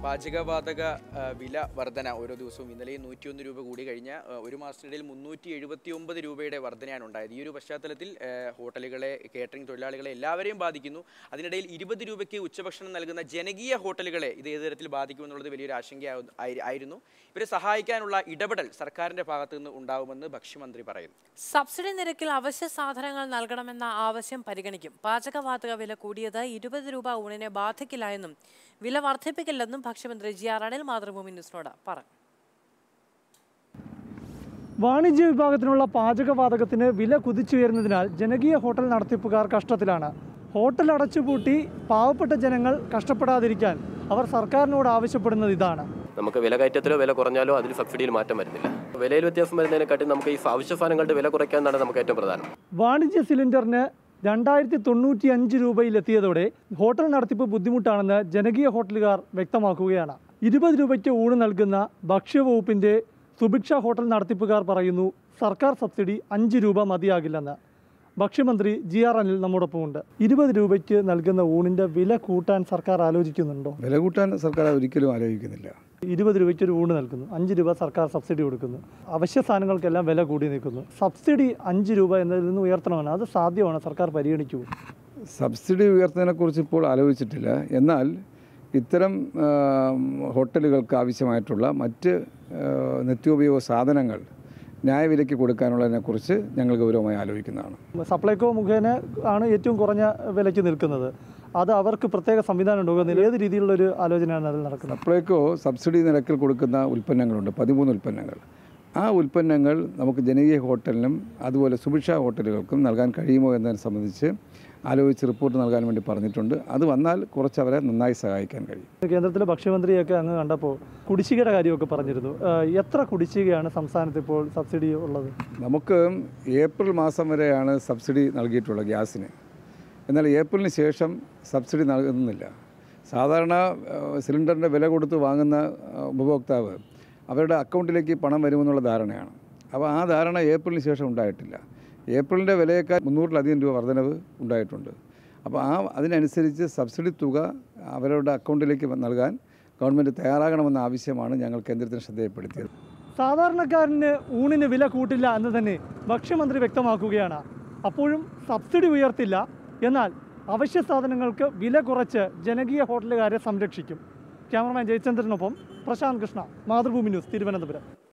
പാചകവാതക ആ, വില വർധന ഓരോ ദിവസവും ഇന്നലെയും നൂറ്റിയൊന്ന് രൂപ കൂടി കഴിഞ്ഞ ആ, ഒരു മാസത്തിനിടയിൽ മുന്നൂറ്റി എഴുപത്തി ഒമ്പത് രൂപയുടെ വർധനയാണ് ഉണ്ടായത് ഈ ഒരു പശ്ചാത്തലത്തിൽ ആ, ഹോട്ടലുകളെ കേറ്ററിംഗ് തൊഴിലാളികളെ എല്ലാവരെയും ബാധിക്കുന്നു അതിനിടയിൽ ഇരുപത് രൂപയ്ക്ക് ഉച്ചഭക്ഷണം നൽകുന്ന ജനകീയ ഹോട്ടലുകളെ ഇത് ഏത് തരത്തിൽ ബാധിക്കുമെന്നുള്ളത് വലിയൊരു ആശങ്ക ആയിരുന്നു ഇവരെ സഹായിക്കാനുള്ള ഇടപെടൽ സർക്കാരിന്റെ ഭാഗത്തു നിന്ന് ഉണ്ടാവുമെന്ന് ഭക്ഷ്യമന്ത്രി പറയുന്നു സബ്സിഡി നിരക്കിൽ അവശ്യ സാധനങ്ങൾ നൽകണമെന്ന ആവശ്യം പരിഗണിക്കും പാചകവാതക വില കൂടിയത് ഇരുപത് രൂപ ഊണിനെ ബാധിക്കില്ല എന്നും വില വർദ്ധിപ്പിക്കില്ലെന്നും ഭക്ഷ്യമന്ത്രി ജി ആർ അനിൽ മാതൃഭൂമി ന്യൂസിനോട് പറഞ്ഞു വാണിജ്യ വിഭാഗത്തിനുള്ള പാചകവാതകത്തിന് വില കുതിച്ചുയരുന്നതിനാൽ ജനകീയ ഹോട്ടൽ നടത്തിപ്പുകാർ കഷ്ടത്തിലാണ് ഹോട്ടൽ അടച്ചുപൂട്ടി പാവപ്പെട്ട ജനങ്ങൾ കഷ്ടപ്പെടാതിരിക്കാൻ അവർ സർക്കാരിനോട് ആവശ്യപ്പെടുന്നത് ഇതാണ് നമുക്ക് വില കയറ്റത്തിലോ വില കുറഞ്ഞാലോ അതിൽ സബ്സിഡിയിൽ മാറ്റം വരുന്നില്ല വിലയിൽ വ്യത്യാസം വരുന്നതിനെക്കാട്ടി നമുക്ക് ഈ അവശ്യ സാധനങ്ങളുടെ വില കുറയ്ക്കാനാണ് നമുക്ക് ഏറ്റവും പ്രധാനം വാണിജ്യ സിലിണ്ടറിന് രണ്ടായിരത്തി തൊണ്ണൂറ്റി അഞ്ച് രൂപയിലെത്തിയതോടെ ഹോട്ടൽ നടത്തിപ്പ് ബുദ്ധിമുട്ടാണെന്ന് ജനകീയ ഹോട്ടലുകാർ വ്യക്തമാക്കുകയാണ് ഇരുപത് രൂപയ്ക്ക് ഊണ് നൽകുന്ന ഭക്ഷ്യവകുപ്പിന്റെ സുഭിക്ഷ ഹോട്ടൽ നടത്തിപ്പുകാർ പറയുന്നു സർക്കാർ സബ്സിഡി അഞ്ച് രൂപ മതിയാകില്ലെന്ന് ഭക്ഷ്യമന്ത്രി ജി ആർ അനിൽ നമ്മോടൊപ്പമുണ്ട് ഇരുപത് രൂപയ്ക്ക് നൽകുന്ന ഊണിന്റെ വില കൂട്ടാൻ സർക്കാർ ആലോചിക്കുന്നുണ്ടോ വില കൂട്ടാൻ സർക്കാർ ഒരിക്കലും ആലോചിക്കുന്നില്ല ഇരുപത് രൂപയ്ക്ക് ഒരു ഊണ് നൽകുന്നു അഞ്ച് രൂപ സർക്കാർ സബ്സിഡി കൊടുക്കുന്നു അവശ്യ സാധനങ്ങൾക്കെല്ലാം വില കൂടി നിൽക്കുന്നു സബ്സിഡി അഞ്ച് രൂപ എന്നതിൽ നിന്ന് ഉയർത്തണമെന്ന് അത് സാധ്യമാണ് സർക്കാർ പരിഗണിക്കൂ സബ്സിഡി ഉയർത്തുന്നതിനെക്കുറിച്ച് ഇപ്പോൾ ആലോചിച്ചിട്ടില്ല എന്നാൽ ഇത്തരം ആ, ഹോട്ടലുകൾക്ക് ആവശ്യമായിട്ടുള്ള മറ്റ് ആ, നിത്യോപയോഗ സാധനങ്ങൾ ന്യായവിലയ്ക്ക് കൊടുക്കാനുള്ളതിനെക്കുറിച്ച് ഞങ്ങൾ ഗൗരവമായി ആലോചിക്കുന്നതാണ് സപ്ലൈകോ മുഖേന ആണ് ഏറ്റവും കുറഞ്ഞ വിലയ്ക്ക് നിൽക്കുന്നത് അത് അവർക്ക് പ്രത്യേക സംവിധാനം ഉണ്ടോ എന്നതിൽ ഏത് രീതിയിലുള്ള ഒരു ആലോചനയാണ് അതിൽ നടക്കുന്നത് സപ്ലൈകോ സബ്സിഡി നിരക്കിൽ കൊടുക്കുന്ന ഉൽപ്പന്നങ്ങളുണ്ട് പതിമൂന്ന് ഉൽപ്പന്നങ്ങൾ ആ ഉൽപ്പന്നങ്ങൾ നമുക്ക് ജനകീയ ഹോട്ടലിനും അതുപോലെ സുഭിക്ഷ ഹോട്ടലുകൾക്കും നൽകാൻ കഴിയുമോ എന്നതിനെ സംബന്ധിച്ച് ആലോചിച്ച് റിപ്പോർട്ട് നൽകാൻ വേണ്ടി പറഞ്ഞിട്ടുണ്ട് അത് വന്നാൽ കുറച്ച് അവരെ നന്നായി സഹായിക്കാൻ കഴിയും കേന്ദ്രത്തിലെ ഭക്ഷ്യമന്ത്രിയൊക്കെ അങ്ങ് കണ്ടപ്പോൾ കുടിശ്ശികയുടെ കാര്യമൊക്കെ പറഞ്ഞിരുന്നു ഏഹ് എത്ര കുടിശ്ശികയാണ് സംസ്ഥാനത്ത് ഇപ്പോൾ സബ്സിഡി ഉള്ളത് നമുക്ക് ഏപ്രിൽ മാസം വരെയാണ് സബ്സിഡി നൽകിയിട്ടുള്ളത് ഗ്യാസിന് എന്നാൽ ഏപ്രിലിന് ശേഷം സബ്സിഡി നൽകുന്നില്ല സാധാരണ ഏഹ്, സിലിണ്ടറിൻ്റെ വില കൊടുത്ത് വാങ്ങുന്ന ഏഹ്, ഉപഭോക്താവ് അവരുടെ അക്കൗണ്ടിലേക്ക് പണം വരുമെന്നുള്ള ധാരണയാണ് അപ്പോൾ ആ ധാരണ ഏപ്രിലിന് ശേഷം ഉണ്ടായിട്ടില്ല ഏപ്രിലിൻ്റെ വിലയേക്കാൾ മുന്നൂറിലധികം രൂപ വർധനവ് ഉണ്ടായിട്ടുണ്ട് അപ്പോൾ ആ അതിനനുസരിച്ച് സബ്സിഡി തുക അവരുടെ അക്കൗണ്ടിലേക്ക് നൽകാൻ ഗവൺമെൻറ് തയ്യാറാകണമെന്ന ആവശ്യമാണ് ഞങ്ങൾ കേന്ദ്രത്തിന് ശ്രദ്ധയപ്പെടുത്തിയത് സാധാരണക്കാരന് ഊണിന് വില കൂട്ടില്ല എന്ന് തന്നെ ഭക്ഷ്യമന്ത്രി വ്യക്തമാക്കുകയാണ് അപ്പോഴും സബ്സിഡി ഉയർത്തില്ല എന്നാൽ അവശ്യ സാധനങ്ങൾക്ക് വില കുറച്ച് ജനകീയ ഹോട്ടലുകാരെ സംരക്ഷിക്കും ക്യാമറമാൻ ജയചന്ദ്രനൊപ്പം പ്രശാന്ത് കൃഷ്ണ മാതൃഭൂമി ന്യൂസ് തിരുവനന്തപുരം